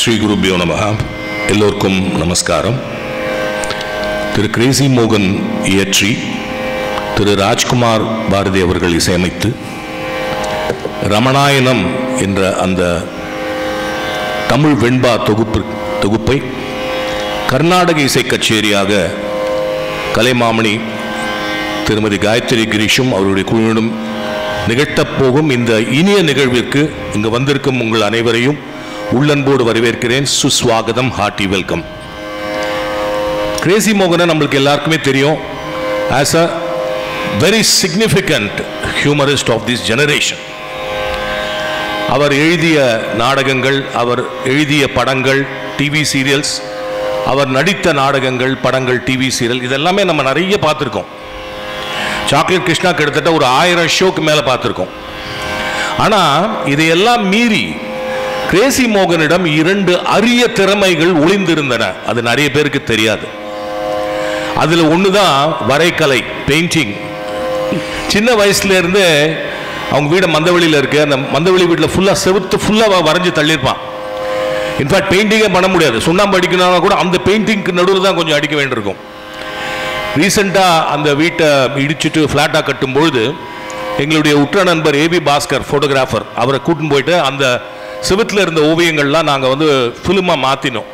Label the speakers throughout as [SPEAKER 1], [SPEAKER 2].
[SPEAKER 1] ஸ்ரீ குருபியோ நம எல்லோருக்கும் நமஸ்காரம் திரு கிரேசி மோகன் இயற்றி திரு ராஜ்குமார் பாரதி அவர்கள் இசையமைத்து ரமணாயனம் என்ற அந்த தமிழ் வெண்பா தொகுப்பு தொகுப்பை கர்நாடக இசை கச்சேரியாக கலைமாமணி திருமதி காயத்ரி கிரீஷும் அவருடைய குழுவிடம் நிகழ்த்தப் போகும் இந்த இனிய நிகழ்விற்கு இங்கு வந்திருக்கும் உங்கள் அனைவரையும் உள்ளன்போடு வரவேற்கிறேன் சுஸ்வாகதம் ஹார்ட்டி வெல்கம் கிரேசி மோகனை நம்மளுக்கு எல்லாருக்குமே தெரியும் as a very significant humorist of this generation அவர் எழுதிய நாடகங்கள் அவர் எழுதிய படங்கள் டிவி சீரியல்ஸ் அவர் நடித்த நாடகங்கள் படங்கள் டிவி சீரியல் இதெல்லாமே நம்ம நிறைய பார்த்துருக்கோம் சாக்லேட் கிருஷ்ணா கிட்டத்தட்ட ஒரு ஆயிரம் ஷோக்கு மேலே பார்த்துருக்கோம் ஆனால் இதையெல்லாம் மீறி கிரேசி மோகனிடம் இரண்டு அரிய திறமைகள் ஒளிந்திருந்தன அது நிறைய பேருக்கு தெரியாது அதில் ஒன்று தான் வரைக்கலை பெயிண்டிங் சின்ன வயசுல இருந்து அவங்க வீடு மந்தவெளியில் இருக்கு அந்த மந்தவெளி வீட்டில் ஃபுல்லாக செவுத்து ஃபுல்லாக வரைஞ்சி தள்ளியிருப்பான் இன்ஃபேக்ட் பெயிண்டிங்கே பண்ண முடியாது சுண்ணாம்பு அடிக்கணும்னா கூட அந்த பெயிண்டிங்க்கு நடுவில் தான் கொஞ்சம் அடிக்க வேண்டியிருக்கும் ரீசெண்டாக அந்த வீட்டை இடிச்சிட்டு ஃப்ளாட்டாக கட்டும் பொழுது எங்களுடைய உற்ற நண்பர் ஏபி பாஸ்கர் ஃபோட்டோகிராஃபர் அவரை கூட்டின்னு போயிட்டு அந்த சிவத்தில் இருந்த ஓவியங்கள்லாம் நாங்கள் வந்து ஃபிலிமாக மாற்றினோம்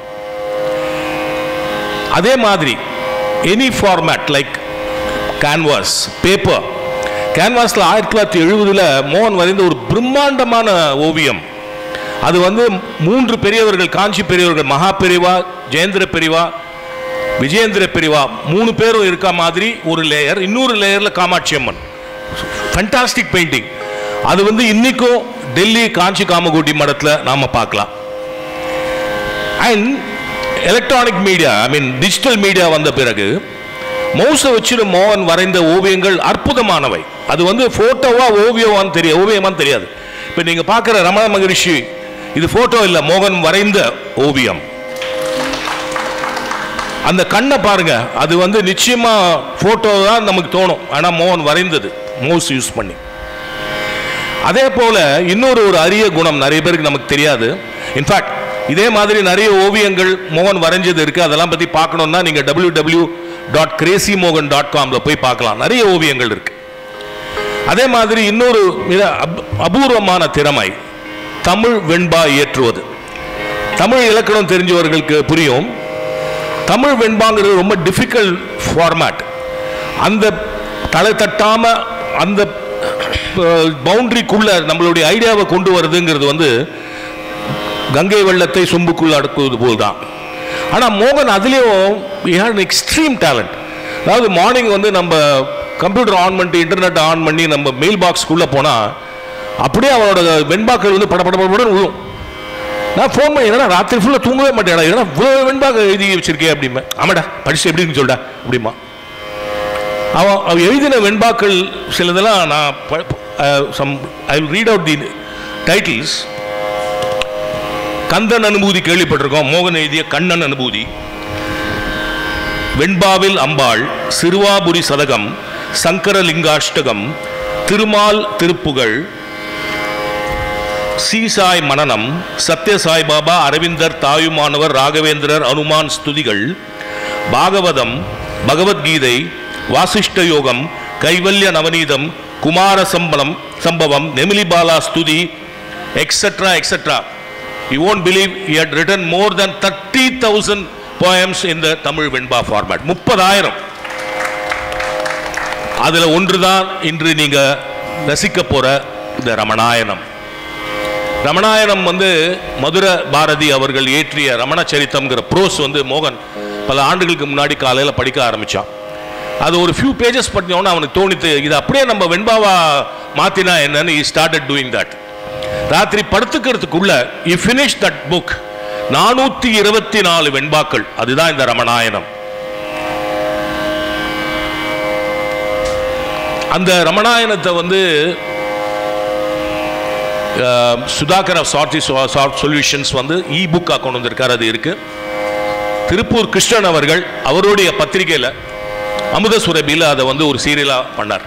[SPEAKER 1] அதே மாதிரி any format like canvas paper கேன்வாஸில் ஆயிரத்தி தொள்ளாயிரத்தி எழுபதில் மோகன் வரைந்த ஒரு பிரம்மாண்டமான ஓவியம் அது வந்து மூன்று பெரியவர்கள் காஞ்சி பெரியவர்கள் மகா பெரிவா ஜெயேந்திர பெரிவா விஜயேந்திர பெரிவா மூணு பேரும் இருக்க மாதிரி ஒரு லேயர் இன்னொரு லேயரில் காமாட்சி அம்மன் ஃபண்டாஸ்டிக் பெயிண்டிங் அது வந்து இன்னைக்கும் டெல்லி காஞ்சி காமகோட்டி மடத்தில் நாம் பார்க்கலாம் and electronic media I mean digital media வந்த பிறகு மவுஸை வச்சுட்டு மோகன் வரைந்த ஓவியங்கள் அற்புதமானவை அது வந்து ஃபோட்டோவா ஓவியமான்னு தெரியாது ஓவியமான்னு தெரியாது இப்போ நீங்கள் பார்க்குற ரமண மகரிஷி இது ஃபோட்டோ இல்லை மோகன் வரைந்த ஓவியம் அந்த கண்ணை பாருங்க அது வந்து நிச்சயமா போட்டோ தான் நமக்கு தோணும் ஆனால் மோகன் வரைந்தது மவுஸ் யூஸ் பண்ணி அதே போல இன்னொரு ஒரு அரிய குணம் நிறைய பேருக்கு நமக்கு தெரியாது இன்ஃபேக்ட் இதே மாதிரி நிறைய ஓவியங்கள் மோகன் வரைஞ்சது இருக்கு அதெல்லாம் பத்தி பார்க்கணும்னா நீங்க டபிள்யூ டபிள்யூ டாட் கிரேசி மோகன் டாட் காம்ல போய் பார்க்கலாம் நிறைய ஓவியங்கள் இருக்கு அதே மாதிரி இன்னொரு மிக அப- அபூர்வமான திறமை தமிழ் வெண்பா இயற்றுவது தமிழ் இலக்கணம் தெரிஞ்சவர்களுக்கு புரியும் தமிழ் வெண்பாங்கிறது ரொம்ப டிஃபிகல்ட் ஃபார்மேட் அந்த தலை தட்டாம அந்த பவுண்டரிக்குள்ள நம்மளுடைய ஐடியாவை கொண்டு வருதுங்கிறது வந்து கங்கை வெள்ளத்தை சொம்புக்குள் அடக்குவது போல் தான் ஆனால் மோகன் அதுலேயும் எக்ஸ்ட்ரீம் டேலண்ட் அதாவது மார்னிங் வந்து நம்ம கம்ப்யூட்டர் ஆன் பண்ணிட்டு இன்டர்நெட் ஆன் பண்ணி நம்ம மெயில் பாக்ஸ்க்குள்ளே போனால் அப்படியே அவனோட வெண்பாக்கள் வந்து பட பட படன்னு விழும் நான் ஃபோன் பண்ணி என்னடா ராத்திரி ஃபுல்லாக தூங்கவே மாட்டேடா ஏன்னா இவ்வளோ வெண்பாக எழுதி வச்சிருக்கேன் அப்படிம்பேன் ஆமாடா படிச்சு எப்படின்னு சொல்டா அப்படிமா அவன் அவன் எழுதின வெண்பாக்கள் சிலதெல்லாம் நான் some I will read out the titles Kandhan Anubhuti கேள்விப்பட்டிருக்கோம் மோகன் எழுதிய கண்ணன் அனுபூதி வெண்பாவில் அம்பாள் சிறுவாபுரி சதகம் சங்கரலிங்காஷ்டகம் திருமால் திருப்புகழ் சீசாய் மனனம் சத்ய சாய்பாபா அரவிந்தர் தாயுமானவர் ராகவேந்திரர் அனுமான் ஸ்துதிகள் பாகவதம் பகவத்கீதை வாசிஷ்ட யோகம் கைவல்ய நவநீதம் குமார சம்பளம் சம்பவம் நெமிலிபாலா ஸ்துதி etcetera etcetera you won't believe he had written more than thirty thousand poems in the Tamil venba format முப்பதாயிரம் அதுல ஒன்றுதான் இன்று நீங்க ரசிக்க போற இந்த ரமணாயனம் ரமணாயணம் வந்து மதுர பாரதி அவர்கள் இயற்றிய ரமண சரித்தம்ங்கிற ப்ரோஸ் வந்து மோகன் பல ஆண்டுகளுக்கு முன்னாடி காலையில் படிக்க ஆரம்பிச்சான் அது ஒரு ஃபியூ பேஜஸ் படித்தோன்னு அவனுக்கு தோணித்து இது அப்படியே நம்ம வெண்பாவா மாத்தினா என்னன்னு ஈ ஸ்டார்டட் டூயிங் தட் ராத்திரி படுத்துக்கிறதுக்குள்ள இ ஃபினிஷ் தட் புக் நானூற்றி இருபத்தி நாலு வெண்பாக்கள் அதுதான் இந்த ரமணாயனம் அந்த ரமணாயனத்தை வந்து சுதாகர் சார்ட்டி சாஃப்ட் சொல்யூஷன்ஸ் வந்து இ புக்காக கொண்டு வந்திருக்காரு அது இருக்கு திருப்பூர் கிருஷ்ணன் அவர்கள் அவருடைய பத்திரிகையில் அமுத சுரபியில் அதை வந்து ஒரு சீரியலாக பண்ணார்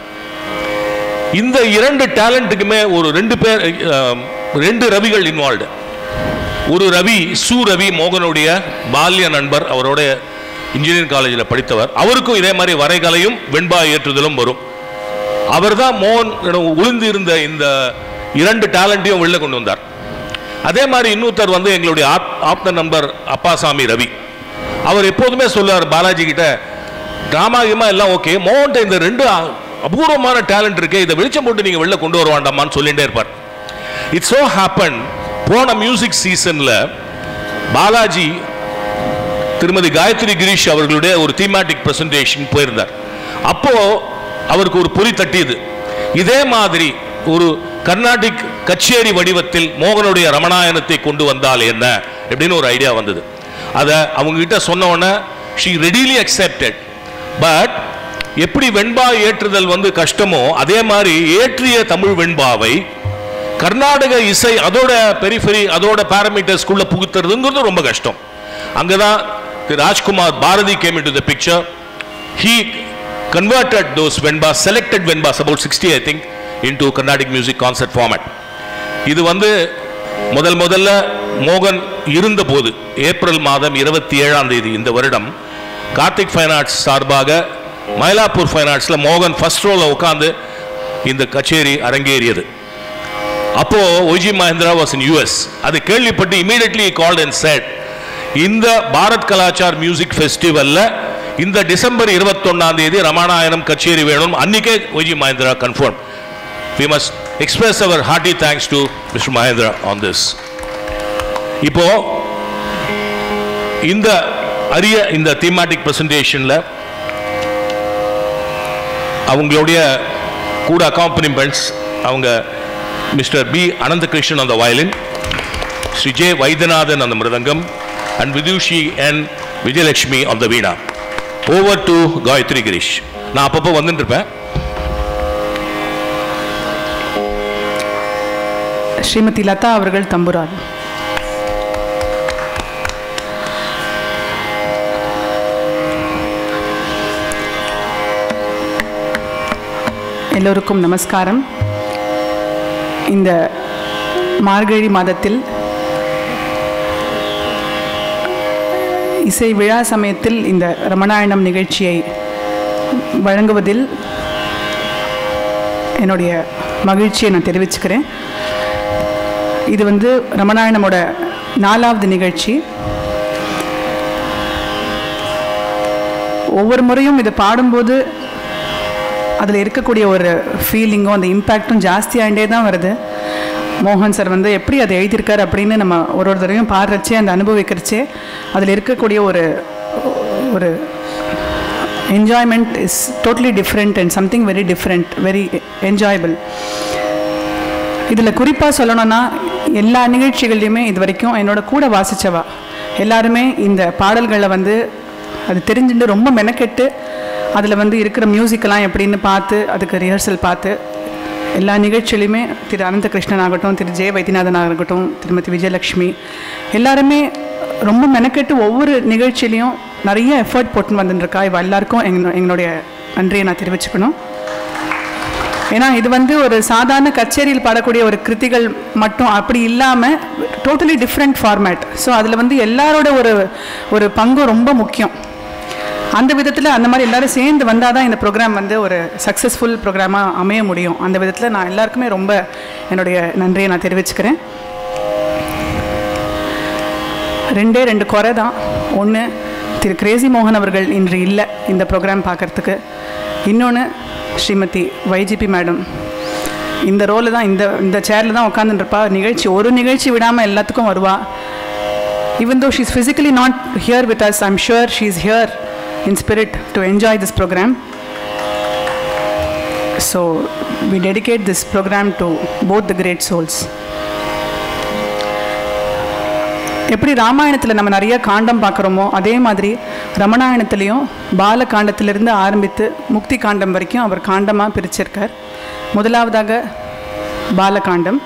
[SPEAKER 1] இந்த இரண்டு டேலண்ட்டுக்குமே ஒரு ரெண்டு பேர் அஹ், ரெண்டு ரவிகள் இன்வால்வ்டு ஒரு ரவி சு ரவி மோகனுடைய பால்ய நண்பர் அவரோட இன்ஜினியரிங் காலேஜில் படித்தவர் அவருக்கும் இதே மாதிரி வரைகலையும் வெண்பா ஏற்றுதலும் வரும் அவர் தான் மோகன் உளுந்து இருந்த இந்த இரண்டு டேலண்ட்டையும் வெளில கொண்டு வந்தார் அதே மாதிரி இன்னொருத்தர் வந்து எங்களுடைய ஆப் ஆப்த நண்பர் அப்பாசாமி ரவி அவர் எப்போதுமே சொல்லுவார் பாலாஜி கிட்ட டிராமா கிமா எல்லாம் ஓகே மோகன்ட்ட இந்த ரெண்டு அ- அபூர்வமான டேலண்ட் இருக்கு இதை வெளிச்சம் போட்டு நீங்க வெளில கொண்டு வர வேண்டாமான்னு சொல்லிட்டே இருப்பார் இட்ஸ் so ஹேப்பன் போன மியூசிக் சீசன்ல பாலாஜி திருமதி காயத்ரி கிரீஷ் அவர்களுடைய ஒரு தீமேட்டிக் பிரசன்டேஷன் போயிருந்தார் அப்போ அவருக்கு ஒரு பொறி தட்டியது இதே மாதிரி ஒரு கர்நாடிக் கச்சேரி வடிவத்தில் மோகனுடைய ரமணாயனத்தை கொண்டு வந்தால் என்ன அப்படின்னு ஒரு ஐடியா வந்தது அதை அவங்க கிட்ட சொன்ன உடனே ஷீ ரெடிலி அக்செப்டட் பட் எப்படி வெண்பா ஏற்றுதல் வந்து கஷ்டமோ அதே மாதிரி ஏற்றிய தமிழ் வெண்பாவை கர்நாடக இசை அதோட பெரிஃபெரி அதோட பாராமீட்டர்ஸ்குள்ள புகுத்துறதுங்கிறது ரொம்ப கஷ்டம் அங்கதான் Thiru Rajkumar Bharathi came into the picture he converted those venba selected venbas about sixty I think into Carnatic music concert format இது வந்து முதல் முதல்ல மோகன் இருந்தபோது ஏப்ரல் மாதம் இருபத்தி ஏழாம் தேதி இந்த வருடம் கார்த்திக் ஃபைன் ஆர்ட்ஸ் சார்பாக மயிலாப்பூர் ஃபைன் ஆர்ட்ஸில் மோகன் ஃபர்ஸ்ட் ரோல உட்காந்து இந்த கச்சேரி அரங்கேறியது அப்போ Y G Mahendra was in US அது கேள்விப்பட்டு இமீடியட்லி கால்ட் அண்ட் செட் இந்த பாரத் கலாச்சார் மியூசிக் ஃபெஸ்டிவல்ல இந்த டிசம்பர் இருபத்தொன்னாம் தேதி ரமாநாயணம் கச்சேரி வேணும் அன்னைக்கே Y G Mahendra confirm we must express our hearty thanks to mister Mahendra on this இப்போ இந்த அரிய இந்த தீமாட்டிக் பிரசன்டேஷன்ல அவங்களுடைய கூட அக்காம்பனிமெண்ட்ஸ் அவங்க மிஸ்டர் பி அனந்தகிருஷ்ணன் அந்த வயலின் ஸ்ரீ ஜே வைத்தியநாதன் அந்த மிருதங்கம் அண்ட் விதுஷி and Vijayalakshmi on the veena over to Gayathri Girish நான் அப்பப்போ வந்துட்டு இருப்பேன்
[SPEAKER 2] ஸ்ரீமதி லதா அவர்கள் தம்புரான் எல்லோருக்கும் நமஸ்காரம் இந்த மார்கழி மாதத்தில் இசை விழா சமயத்தில் இந்த ரமணாயணம் நிகழ்ச்சியை வழங்குவதில் என்னுடைய மகிழ்ச்சியை நான் தெரிவிச்சுக்கிறேன் இது வந்து ரமணாயணமோட நாலாவது நிகழ்ச்சி ஒவ்வொரு முறையும் இதை பாடும்போது அதில் இருக்கக்கூடிய ஒரு ஃபீலிங்கும் அந்த இம்பேக்டும் ஜாஸ்தியாகிட்டே தான் வருது மோகன் சார் வந்து எப்படி அதை எழுதியிருக்காரு அப்படின்னு நம்ம ஒரு ஒரு தடவையும் பாடுறச்சே அந்த அனுபவிக்கிறச்சே அதில் இருக்கக்கூடிய ஒரு ஒரு enjoyment is totally different and something very different very enjoyable இதில் குறிப்பாக சொல்லணும்னா எல்லா நிகழ்ச்சிகள்லையுமே இது வரைக்கும் என்னோட கூட வாசித்தவா எல்லாருமே இந்த பாடல்களை வந்து அது தெரிஞ்சுட்டு ரொம்ப மெனக்கெட்டு அதில் வந்து இருக்கிற மியூசிக்கெல்லாம் எப்படின்னு பார்த்து அதுக்கு ரிஹர்சல் பார்த்து எல்லா நிகழ்ச்சியிலையுமே திரு அனந்தகிருஷ்ணன் ஆகட்டும் திரு ஜெய வைத்தியநாதன் ஆகட்டும் திருமதி விஜயலட்சுமி எல்லாருமே ரொம்ப மெனக்கெட்டு ஒவ்வொரு நிகழ்ச்சியிலையும் நிறைய எஃபர்ட் போட்டுன்னு வந்துட்டுருக்கா இவ எல்லாருக்கும் எங்க எங்களுடைய நன்றியை நான் தெரிவிச்சுக்கணும் ஏன்னா இது வந்து ஒரு சாதாரண கச்சேரியில் பாடக்கூடிய ஒரு கிருதிகள் மட்டும் அப்படி இல்லாமல் டோட்டலி டிஃப்ரெண்ட் ஃபார்மேட் ஸோ அதில் வந்து எல்லாரோட ஒரு ஒரு பங்கும் ரொம்ப முக்கியம் அந்த விதத்தில் அந்த மாதிரி எல்லாரும் சேர்ந்து வந்தால் தான் இந்த ப்ரோக்ராம் வந்து ஒரு சக்ஸஸ்ஃபுல் ப்ரோக்ராமாக அமைய முடியும் அந்த விதத்தில் நான் எல்லாருக்குமே ரொம்ப என்னுடைய நன்றியை நான் தெரிவிச்சுக்கிறேன் ரெண்டே ரெண்டு குறை தான் ஒன்று திரு கிரேசி மோகன் அவர்கள் இன்று இல்லை இந்த ப்ரோக்ராம் பார்க்கறதுக்கு இன்னொன்று ஸ்ரீமதி வைஜிபி மேடம் இந்த ரோலில் தான் இந்த இந்த சேரில் தான் உட்காந்துருப்பா நிகழ்ச்சி ஒரு நிகழ்ச்சி விடாமல் எல்லாத்துக்கும் வருவா even though she's physically not here with us, I'm sure she's here in spirit to enjoy this program. So we dedicate this program to both the great souls. எப்படி ராமாயணத்தில் நம்ம நிறைய காண்டம் பார்க்குறோமோ அதே மாதிரி ரமணாயணத்துலேயும் பால காண்டத்திலிருந்து ஆரம்பித்து முக்தி காண்டம் வரைக்கும் அவர் காண்டமாக பிரிச்சிருக்கார் முதலாவதாக பாலகாண்டம்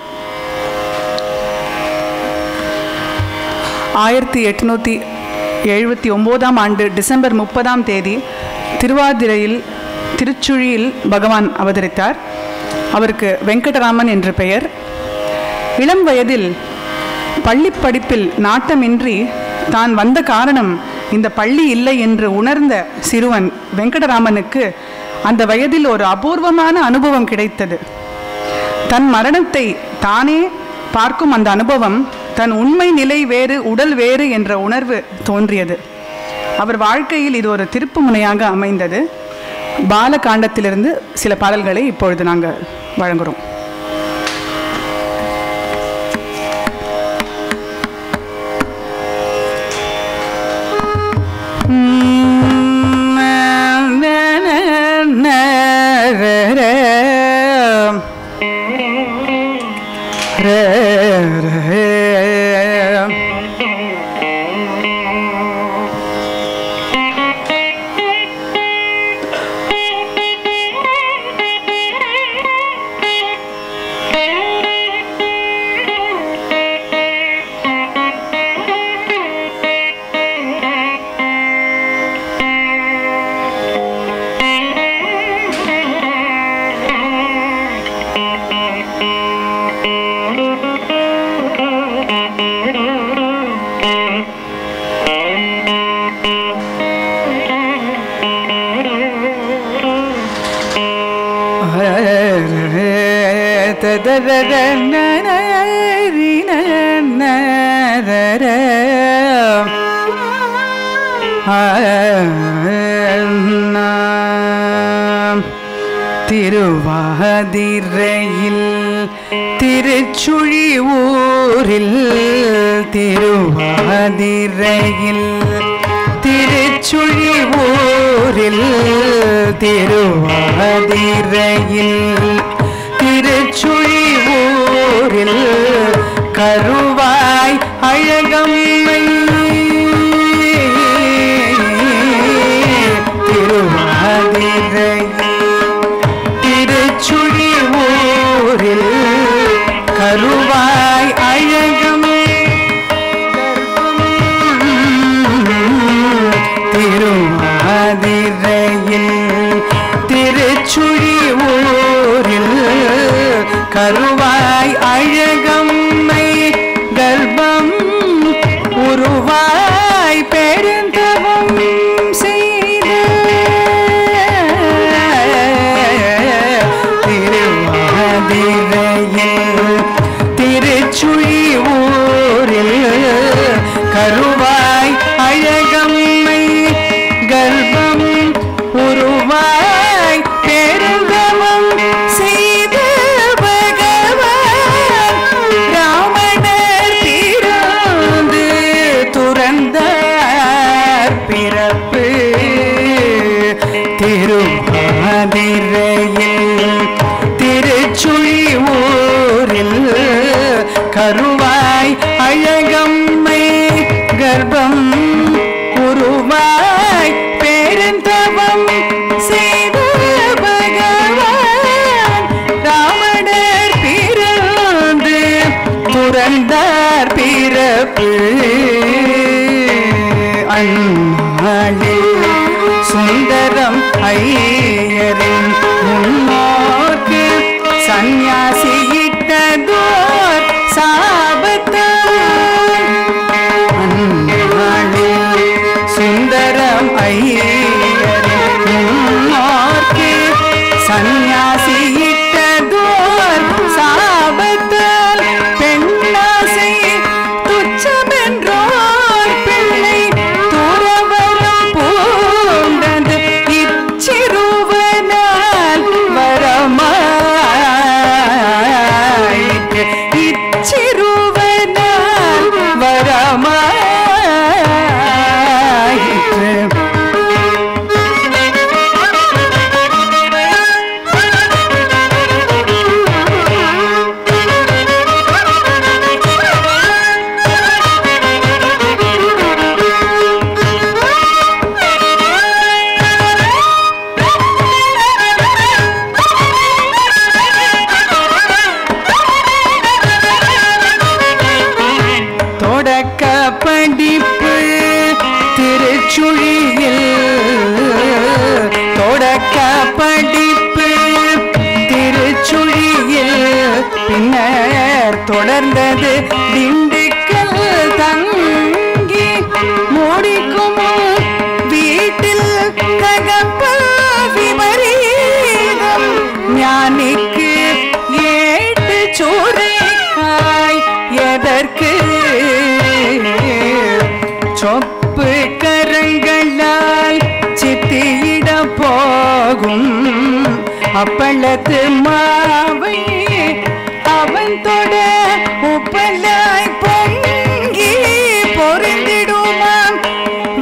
[SPEAKER 2] ஆயிரத்தி எட்நூற்றி எழுபத்தி ஒம்போதாம் ஆண்டு டிசம்பர் முப்பதாம் தேதி திருவாதிரையில் திருச்சுழியில் பகவான் அவதரித்தார் அவருக்கு வெங்கடராமன் என்று பெயர் இளம் வயதில் பள்ளி படிப்பில் நாட்டமின்றி தான் வந்த காரணம் இந்த பள்ளி இல்லை என்று உணர்ந்த சிறுவன் வெங்கடராமனுக்கு அந்த வயதில் ஒரு அபூர்வமான அனுபவம் கிடைத்தது தன் மரணத்தை தானே பார்க்கும் அந்த அனுபவம் தன் உண்மை நிலை வேறு உடல் வேறு என்ற உணர்வு தோன்றியது அவர் வாழ்க்கையில் இது ஒரு திருப்பு முனையாக அமைந்தது பாலகாண்டத்திலிருந்து சில பாடல்களை இப்பொழுது நாங்கள் வழங்குகிறோம்
[SPEAKER 3] திருவாதிரையில் திருச்சுழி ஊரில் திருவாதிரையில் திருச்சுழி ஊரில் திருவாதிரையில் திருச்சுழி ஊரில் கருவாய் அழகம்மை திருவாதிரையில் திருச்சுழி ஊரில் கருவாய் அழகம் திருவாதிரையில் திருச்சுழி ஊரில் கருவாய் அழகம்மை கர்ப்பம் உருவாய் பெருந்தவம் செய்த திருவாதிரையில் திருச்சுழி ஊரில் கருவாய் அழகம்மை கர்ப்பம் உருவாய் பெருந்தவம் செய்த பகவான் ராமணர் பிறந்து துறந்தார் பிறப்பு திருவாதிரையில் திருச்சுழி ஊரில் கருவாய் அழகம்மை கர்ப்பம் உருவாய் பெருந்தவம் செய்த பகவான் ராவணர் பிறந்து துறந்தார் பிறப்பு அந்நாளில் சுந்தரம் ஐயரின் முன்னோர்க்கு சந்நியாசியிட்டதோர் சாபத்தான் அந்நாளில் சுந்தரம் ஐயரின் முன்னோர்க்கு சந்நியாசியிட்டதோர் சாபத்தால் பெண்ணாசை துச்சமென்றோர் பிள்ளை துறவரம் பூண்டது இச்சிறுவனால் வரமாயிற்று இச்சிறுவனால் வரமாயிற்று தொடக்க படிப்பு திருச்சுழியில் தொடக்க படிப்பு திருச்சுழியில் பின்னர் தொடர்ந்தது திண்டுக்கல் அதற்கு சொப்பு கரங்களால் சித்தியிட போகும் அப்பளத்து மாவை அவன் தொட உப்பலாய் பொங்கி பொருந்திடுமாம்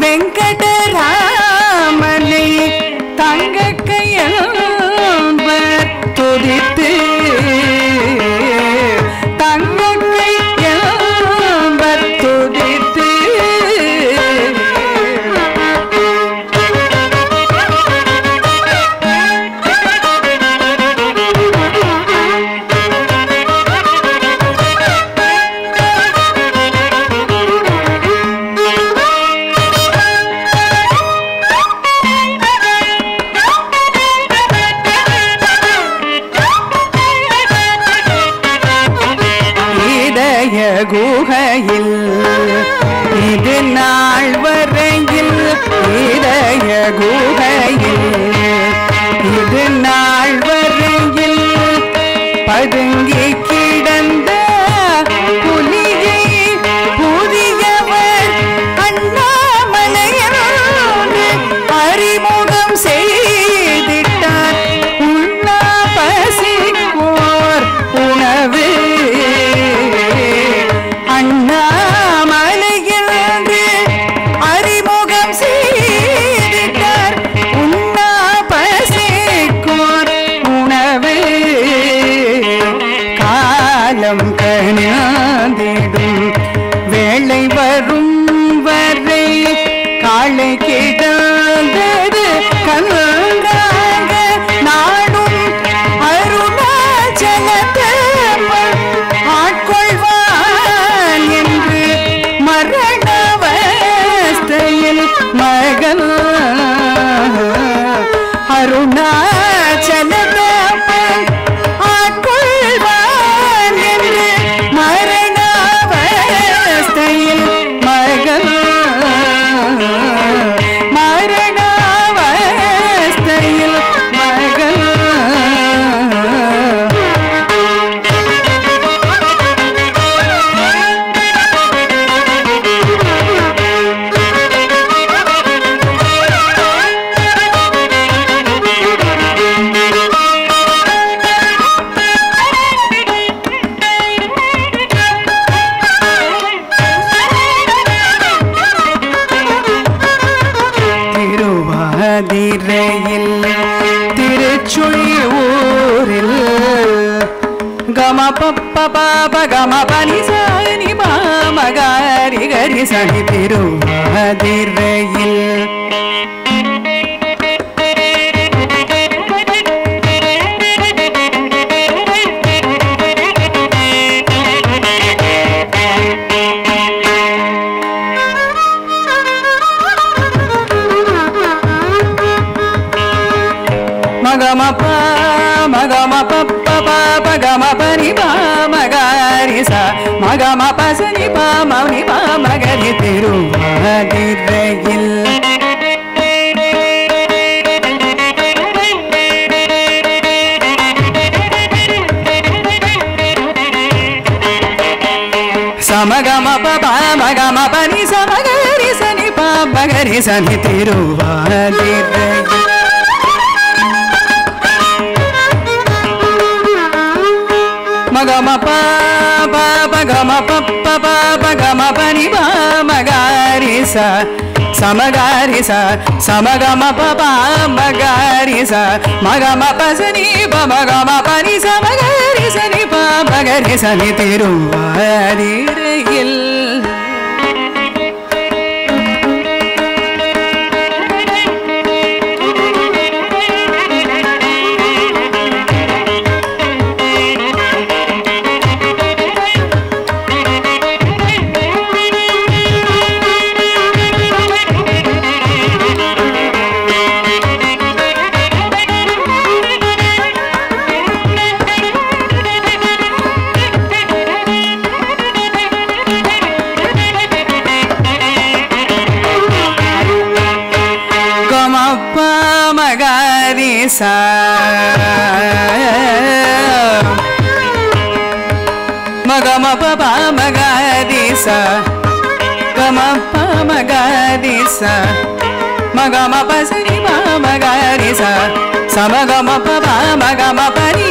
[SPEAKER 3] வெங்கடராமனை தங்க கையல்பர் துதித்து தங்க கையல்பர் துதித்து இதய குகையில் இது நாள் வரையில் இதய குகையில் இது நாள் வரையில் பதுங்கி கிடந்த புலியை புதியவர் அண்ணாமலையோடு அறிமுகம் செய்திட்டார் உண்ணா பசிக்கோர் உணவு அண்ணாமலையிலிருந்து அறிமுகம் செய்திட்டார் உண்ணா பசிக்கோர் உணவு காலம் கணியாந்திடும் வேளை வரும் வரை காளை கிடந்தது கண்காக நாடும் அருணாச்சலத்தம்மன் ஆட்கொள்வான் என்று மரணவஸ்தையில் மகன் அருணாச்சலத்தம்மன் ஆட்கொள்வான் என்று மரணவஸ்தையில் மகன் மரணவஸ்தையில் மகன் திருவாதிரையில் திருச்சுழி ஊரில் கம பப்ப பாப கம பனி சனி பாமகாரி கரி சனி திருவாதிரையில் மகம ப மகம பப்ப பாப கம பனி பாமகாரி ச மகம பசனி பாமி பாமகரி திருவாதிரையில் సమగమ పమగమ పని సమగరి సని పగరి సని తిరువాదిరై మగమ పగమ పప్ప పగమ పని మగారి స సమగారి స సమగమ పమగారి స మగమ పసని పమగమ పని సమగారి సని పగరి సని తిరువాదిరയിൽ గమప్ప మగారి సా మగమ పప మగారి ri sa ma ga ma pa sa ni ma ma ga ri sa sa ma ga ma pa pa ma ga ma pa ni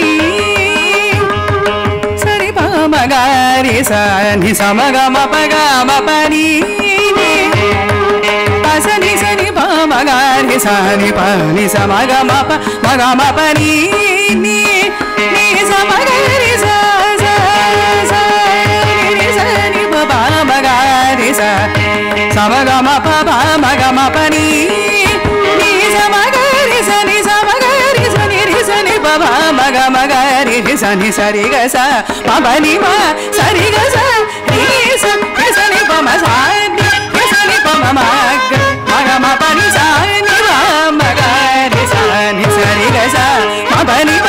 [SPEAKER 3] sa ri pa ma ga ri sa ni sa ma ga ma pa ga ma pa ni ni pa sa ni sa ni pa ma ga ri sa ni pa ni sa ma ga ma pa ma ga ma pa ni ni ni sa ma ga ri sa sa sa ni ni sa ni pa pa ma ga ri sa sa ma ga ma pa pa ma ga ma pa ni ni sa ma ga ri sa ni sa ma ga ri sa ni ri sa ni pa pa ma ga ma ga ri ri sa ni sa ri ga sa pa pa ni ma sa ri ga sa ri sa ri sa ni pa ma sa ni ri sa ni pa ma ma ga ma ga ma pa ni sa ni pa ma ga ri sa ni sa ri ga sa pa pa ni